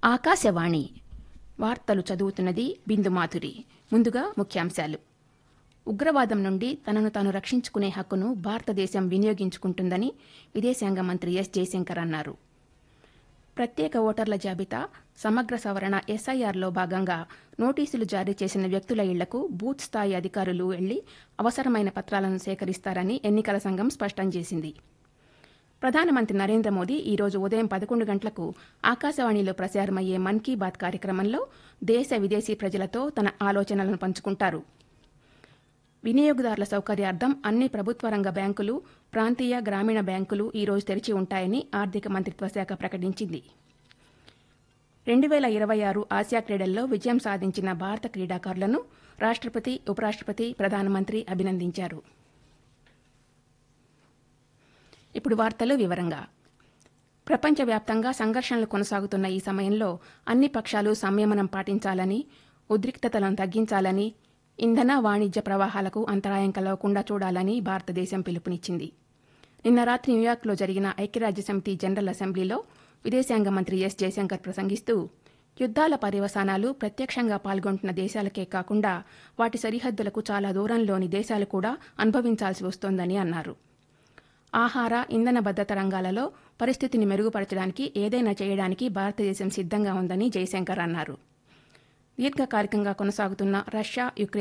ఆకాశవాణి వార్తలు చదువుతున్నది బిందు మాధురి ముందుగా ముఖ్యాంశాలు ఉగ్రవాదం నుండి తనను తాను రక్షించుకునే హక్కును భారతదేశం వినియోగించుకుంటుందని విదేశాంగ మంత్రి ఎస్ జయశంకర్ అన్నారు ప్రత్యేక ఓటర్ల జాబితా సమగ్ర సవరణ ఎస్ఐఆర్లో భాగంగా నోటీసులు జారీ చేసిన వ్యక్తుల ఇళ్లకు బూత్ స్థాయి అధికారులు వెళ్లి అవసరమైన పత్రాలను సేకరిస్తారని ఎన్నికల సంఘం స్పష్టం చేసింది ప్రధానమంత్రి నరేంద్ర మోదీ ఈ రోజు ఉదయం పదకొండు గంటలకు ఆకాశవాణిలో ప్రసారమయ్యే మన్ కీ బాత్ కార్యక్రమంలో దేశ విదేశీ ప్రజలతో తన ఆలోచనలను పంచుకుంటారు వినియోగదారుల సౌకర్యార్థం అన్ని ప్రభుత్వ రంగ బ్యాంకులు ప్రాంతీయ గ్రామీణ బ్యాంకులు ఈ రోజు తెరిచి ఉంటాయని ఆర్థిక మంత్రిత్వ శాఖ ప్రకటించింది రెండు వేల ఇరవై ఆరు ఆసియా క్రీడల్లో విజయం సాధించిన భారత క్రీడాకారులను రాష్టపతి ఉపరాష్టపతి ప్రధానమంత్రి అభినందించారు ఇప్పుడు వార్తలు వివరంగా ప్రపంచవ్యాప్తంగా సంఘర్షణలు కొనసాగుతున్న ఈ సమయంలో అన్ని పక్షాలు సంయమనం పాటించాలని ఉద్రిక్తతలను తగ్గించాలని ఇంధన వాణిజ్య ప్రవాహాలకు అంతరాయం కలగకుండా చూడాలని భారతదేశం పిలుపునిచ్చింది నిన్న రాత్రి న్యూయార్క్లో జరిగిన ఐక్యరాజ్యసమితి జనరల్ అసెంబ్లీలో విదేశాంగ మంత్రి ఎస్ జయశంకర్ ప్రసంగిస్తూ యుద్దాల పర్యవసానాలు ప్రత్యక్షంగా పాల్గొంటున్న దేశాలకే కాకుండా వాటి సరిహద్దులకు చాలా దూరంలోని దేశాలు కూడా అనుభవించాల్సి వస్తోందని అన్నారు ఆహార ఇంధన భద్రత రంగాలలో పరిస్థితిని మెరుగుపరచడానికి ఏదైనా చేయడానికి భారతదేశం సిద్ధంగా ఉందని జయశంకర్ అన్నారు దీర్ఘకాలికంగా కొనసాగుతున్న రష్యా యుక్రెయిన్